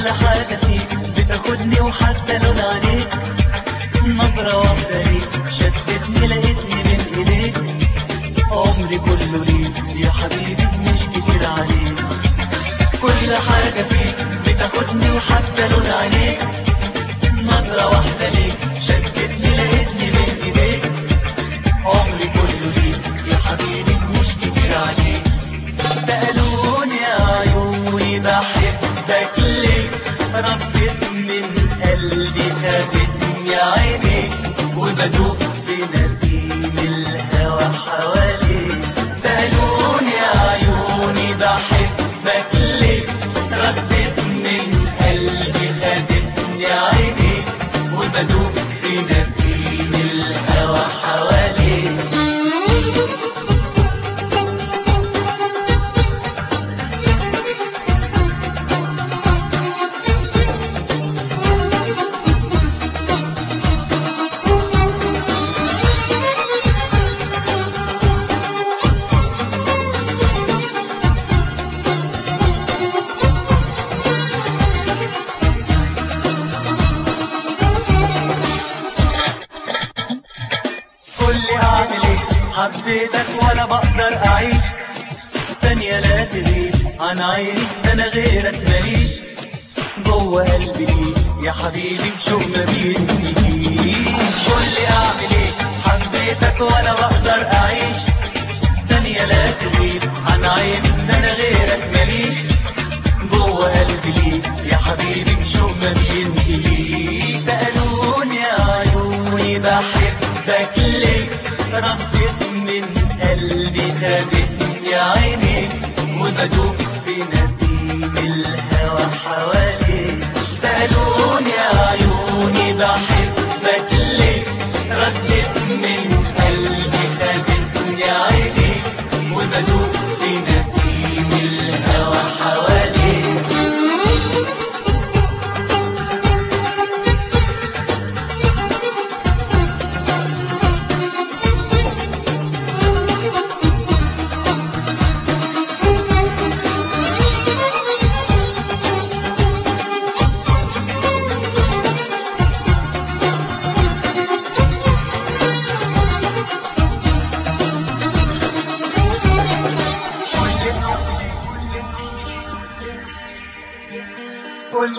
حاجة فيك بتاخدني وحتى لون عليك نظرة واحدة ليك شدتني لقيتني بين ايديك عمري كله ليك يا حبيبي مش كتير عليك كل حاجة فيك بتاخدني وحتى لون عليك نظرة واحدة ليك شدتني لقيتني بين ايديك عمري كله ليك يا حبيبي مش كتير عليك سألوني يا عيوني بحبك ليه ردت من قلبي خدتني عينيك وبدوق في نسيم الهوى حواليك سألوني يا عيوني بحبك ليه ردت من قلبي خدتني عينيك وبدوق في نسيم الهوى حواليك قول لي اعمل ايه حبيتك وانا بقدر اعيش ثانية لا تغيب عن عيني ده انا غيرك ماليش جوه قلبي ليك يا حبيبي شوق ما بينتهيش قول لي اعمل ايه حبيتك وانا بقدر اعيش ثانية لا تغيب عن عيني ده انا غيرك ماليش جوه قلبي ليك يا حبيبي شوق ما بينتهيش سألوني يا عيوني بحبك ليه ردت من قلبي خدتني عينيك وبدوق في نسيم الهوى حواليك سألوني يا عيوني بحبك ليه ردت من قلبي خدتني عينيك وبدوق في نسيم الهوى حواليك كل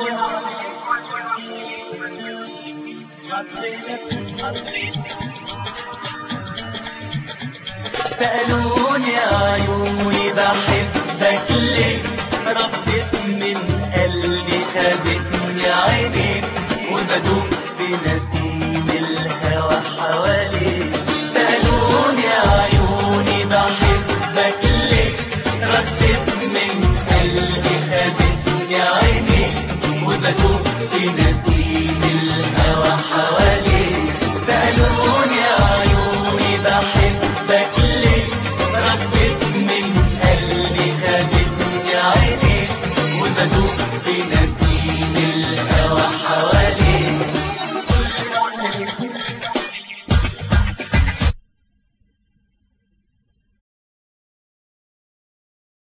سألوني يا عيوني بحبك ليه ردت من قلبي خدتني عينيك وبدوق في نسيم الهوى حواليك سألوني يا عيوني بحبك ليه ردت من قلبي خدتني عينيك وبدوق في نسيم الهوى حواليك سألوني يا عيوني بحبك ليه ردت من قلبي خدتني عينيك وبدوق